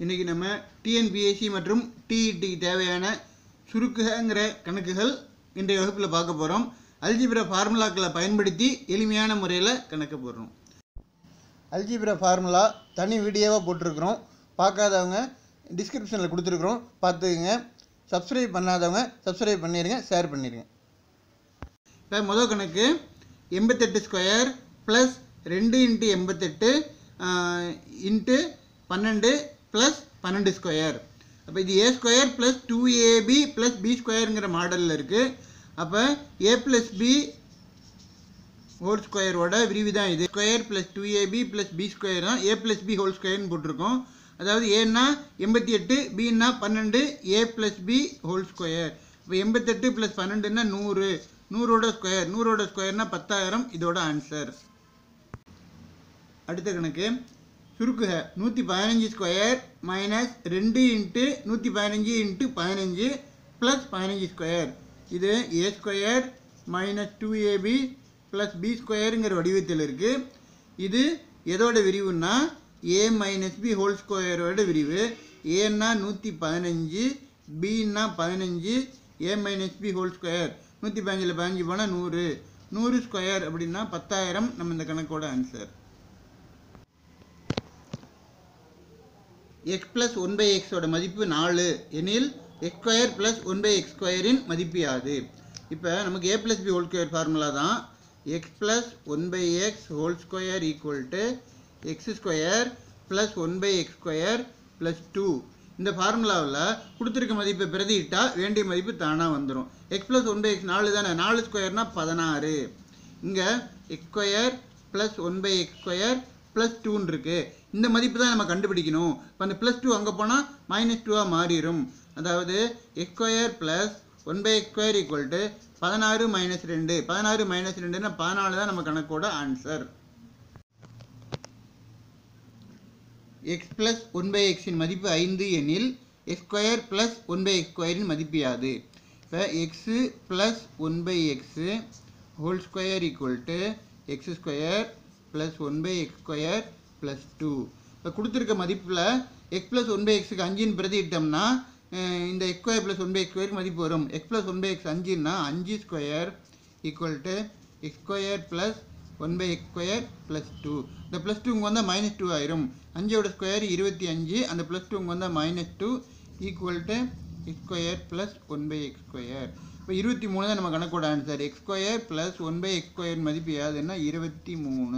இன்றைக்கி நம்ம டிஎன்பிஎஸ்சி மற்றும் டிஇடிக்கு தேவையான சுருக்குங்கிற கணக்குகள் இன்றைய வகுப்பில் பார்க்க போகிறோம் அல்ஜிப்ரா ஃபார்முலாக்களை பயன்படுத்தி எளிமையான முறையில் கணக்கு போடுறோம் அல்ஜிப்ரா ஃபார்முலா தனி வீடியோவாக போட்டிருக்கிறோம் பார்க்காதவங்க டிஸ்கிரிப்ஷனில் கொடுத்துருக்குறோம் பார்த்துக்குங்க சப்ஸ்கிரைப் பண்ணாதவங்க சப்ஸ்கிரைப் பண்ணிடுங்க ஷேர் பண்ணிடுங்க இப்போ முதல் கணக்கு எண்பத்தெட்டு ஸ்கொயர் ப்ளஸ் ரெண்டு இன்ட்டு எண்பத்தெட்டு இன்ட்டு பன்னெண்டு ப்ளஸ் பன்னெண்டு ஸ்கொயர் அப்போ இது A square plus two A B plus B ஸ்கொயருங்கிற மாடலில் இருக்குது அப்போ ஏ ப்ளஸ் பி ஹோல் ஸ்கொயரோட விரிவு தான் இது square plus two A B plus B square தான் ஏ ப்ளஸ் பி ஹோல் ஸ்கொயர்னு போட்டிருக்கோம் அதாவது ஏன்னா எண்பத்தி எட்டு பின்னா பன்னெண்டு A plus B whole square இப்போ எண்பத்தெட்டு ப்ளஸ் பன்னெண்டுன்னா நூறு நூறோட ஸ்கொயர் நூறோட ஸ்கொயர்னா பத்தாயிரம் இதோட ஆன்சர் அடுத்த கணக்கு சுருக்குக நூற்றி பதினஞ்சு ஸ்கொயர் மைனஸ் ரெண்டு இன்ட்டு நூற்றி பதினஞ்சு இன்ட்டு பதினஞ்சு ப்ளஸ் பதினஞ்சு ஸ்கொயர் இது A square minus two A B plus B ஸ்கொயருங்கிற வடிவத்தில் இருக்குது இது எதோட விரிவுன்னா ஏ மைனஸ் பி ஹோல் ஸ்கொயரோட விரிவு ஏன்னா நூற்றி பதினஞ்சு பின்னா பதினஞ்சு A minus B whole square நூற்றி பதினஞ்சில் பதினஞ்சு போனால் நூறு நூறு ஸ்கொயர் அப்படின்னா பத்தாயிரம் நம்ம இந்த கணக்கோட answer X plus one by எக்ஸோட மதிப்பு நாலு எனில் X square plus one by X ஸ்கொயரின் மதிப்பு யாது இப்போ நமக்கு A plus B whole square formula தான் X plus one by X whole square equal to X square plus one by X square plus two இந்த ஃபார்முலாவில் கொடுத்துருக்க மதிப்பை பிரதியிட்டால் வேண்டிய மதிப்பு தானாக வந்துடும் X plus one by X நாலு தானே நாலு ஸ்கொயர்னால் பதினாறு இங்கே X square plus one by X square plus டூன்னு இருக்குது இந்த மதிப்பு தான் நம்ம கண்டுபிடிக்கணும் இப்போ அந்த ப்ளஸ் டூ அங்கே போனால் மைனஸ் டூவாக மாறிடும் அதாவது X square plus one by X square equal to பதினாறு மைனஸ் ரெண்டு பதினாறு மைனஸ் ரெண்டுன்னா பதினாலு தான் நம்ம கணக்கோட answer X plus one by எக்ஸின் மதிப்பு ஐந்து எனில் X square plus one by X ஸ்கொயரின் மதிப்பு யாது இப்போ X plus one by X whole square equal to X square plus one by X square plus two இப்போ கொடுத்துருக்க மதிப்பில் எக்ஸ் ப்ளஸ் ஒன் பை எக்ஸுக்கு அஞ்சுன்னு பிரதியிட்டோம்னா அஹ் இந்த X square plus one by X ஸ்கொயருக்கு மதிப்பு வரும் X plus one by X அஞ்சுன்னா அஞ்சு square equal to X square plus one by X square plus two இந்த ப்ளஸ் டூ இங்கே வந்தால் மைனஸ் டூ ஆயிரும் அஞ்சோட ஸ்கொயர் இருபத்தி அஞ்சு அந்த ப்ளஸ் டூ இங்கே வந்தால் minus two equal to X square plus one by X square இப்போ இருபத்தி மூணு தான் நம்ம கணக்கோட answer X square plus one by X square மதிப்பு யாதுன்னா இருபத்தி மூணு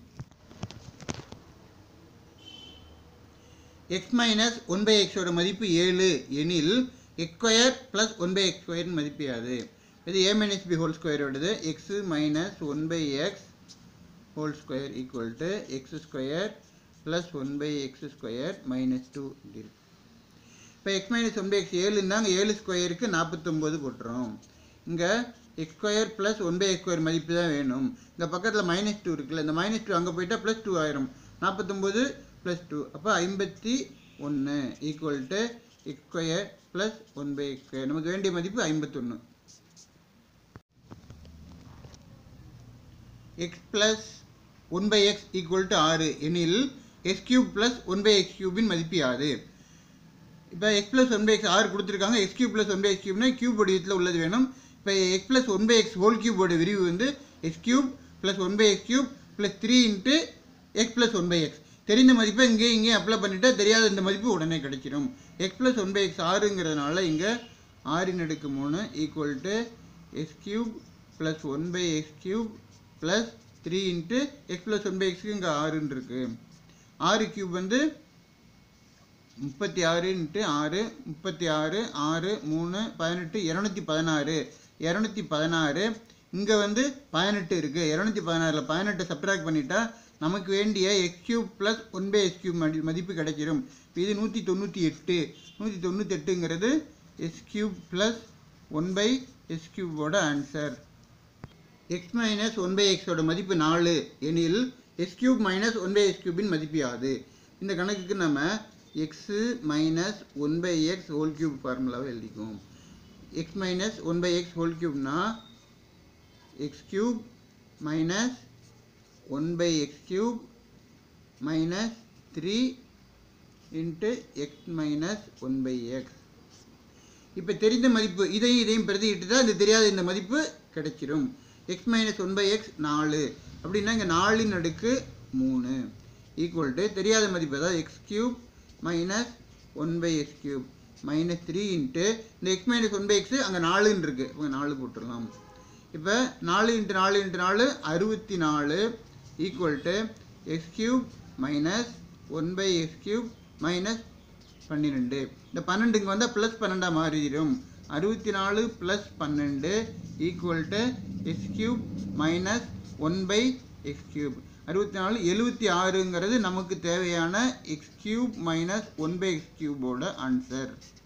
எக்ஸ் மைனஸ் ஒன் பை எக்ஸோட மதிப்பு ஏழு எனில் X square plus one by X ஸ்கொயர்னு மதிப்பு யாது இது ஏ மைனஸ் பி ஹோல் ஸ்கொயரோடது X minus one by X whole square equal to X square plus one by X square minus two இப்படி இருக்கு இப்போ X minus one by X ஏழு இருந்தாங்க ஏழு ஸ்கொயருக்கு நாற்பத்தொம்போது போட்டுறோம் இங்கே X square plus one by X square மதிப்பு தான் வேணும் இந்த பக்கத்தில் மைனஸ் டூ இருக்குல்ல இந்த மைனஸ் டூ அங்கே போயிட்டால் ப்ளஸ் டூ ஆயிரும் நாற்பத்தொம்போது ப்ளஸ் டூ அப்போ ஐம்பத்தி ஒன்று equal to X square plus one by X square நமக்கு வேண்டிய மதிப்பு ஐம்பத்தொன்று X plus one by X equal to ஆறு எனில் X cube plus one by X கியூபின் மதிப்பு யாது இப்போ X plus one by X ஆறு கொடுத்துருக்காங்க X cube plus one by X கியூப்னா கியூப் வடிவத்தில் உள்ளது வேணும் இப்போ X plus one by X whole கியூபோட விரிவு வந்து X cube plus one by X cube plus three into X plus one by X தெரிந்த மதிப்பை இங்கே இங்கே அப்ளை பண்ணிட்டா தெரியாத இந்த மதிப்பு உடனே கிடைச்சிடும் X plus one by X ஆறுங்கிறதுனால இங்கே ஆறின் அடுக்கு மூணு equal to X cube plus one by X cube plus three into X plus one by எக்ஸுக்கு இங்கே ஆறுன்னு இருக்கு ஆறு கியூப் வந்து முப்பத்தி ஆறு இன்ட்டு ஆறு முப்பத்தி ஆறு ஆறு மூணு பதினெட்டு இரநூத்தி பதினாறு இரநூத்தி பதினாறு இங்கே வந்து பதினெட்டு இருக்குது இரநூத்தி பதினாறில் பதினெட்டு சப்ட்ராக்ட் பண்ணிட்டா நமக்கு வேண்டிய X cube plus one by X cube மதி மதிப்பு கிடைச்சிரும் இப்போ இது நூற்றி தொண்ணூற்றி எட்டு நூற்றி தொண்ணூற்றி எட்டுங்கிறது X cube plus one by X கியூபோட answer X minus one by எக்ஸோட மதிப்பு நாலு எனில் X cube minus one by X கியூபின் மதிப்பு யாது இந்த கணக்குக்கு நம்ம X minus one by X whole cube ஃபார்முலாவை எழுதிக்குவோம் X minus one by X whole கியூப்னா X cube minus one by X cube minus three into X minus one by X இப்போ தெரிந்த மதிப்பு இதையும் இதையும் பிரதிக்கிட்டு தான் இந்த தெரியாத இந்த மதிப்பு கிடைச்சிரும் X minus one by X நாலு அப்படின்னா இங்கே நாலின் அடுக்கு மூணு ஈக்குவல் டு தெரியாத மதிப்பு அதாவது X cube minus one by X cube minus three into இந்த X minus one by X அங்கே நாலுன்னு இருக்குது இங்கே நாலு போட்டுடலாம் இப்போ நாலு இன்ட்டு நாலு இன்ட்டு நாலு அறுபத்தி நாலு equal to X cube minus one by X cube minus பன்னிரெண்டு இந்த பன்னெண்டு இங்கே வந்தால் ப்ளஸ் பன்னெண்டாக மாறிடும் அறுபத்தி நாலு ப்ளஸ் பன்னெண்டு equal to X cube minus one by X cube அறுபத்தி நாலு எழுபத்தி ஆறுங்கிறது நமக்கு தேவையான X cube minus one by X கியூபோட ஆன்சர்